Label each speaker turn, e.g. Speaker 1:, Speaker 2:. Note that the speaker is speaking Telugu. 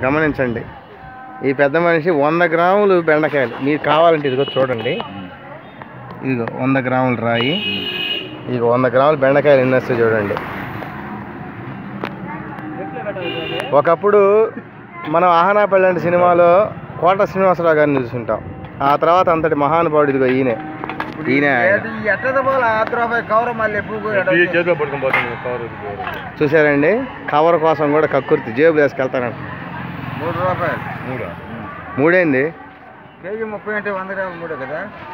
Speaker 1: గమనించండి ఈ పెద్ద మనిషి వంద గ్రాములు బెండకాయలు మీకు కావాలంటే ఇదిగో చూడండి ఇదిగో వంద గ్రాములు రాయి ఇదిగో వంద గ్రాములు బెండకాయలు ఎన్ని వస్తాయి చూడండి ఒకప్పుడు మనం ఆహనాపల్లి లాంటి సినిమాలో కోట శ్రీనివాసరావు గారిని చూసుంటాం ఆ తర్వాత అంతటి మహానుభావుడు ఇదిగో ఈయనే ఈయనే ఆయన.
Speaker 2: ఎట్టద పోల ఆరు రూపాయలు కవర్ మళ్ళీ ఎప్పుడు
Speaker 3: చేతిలో పట్టుకొని పోతుంది కవర్
Speaker 1: చూసారండి కవర్ కోసం కూడా కక్కుర్తి జేబు వేసుకెళ్తానంట
Speaker 2: మూడు రూపాయలు
Speaker 3: మూడా
Speaker 1: మూడేంది
Speaker 2: కేజీ ముప్పై అంటే వంద గ్రాములు మూడే కదా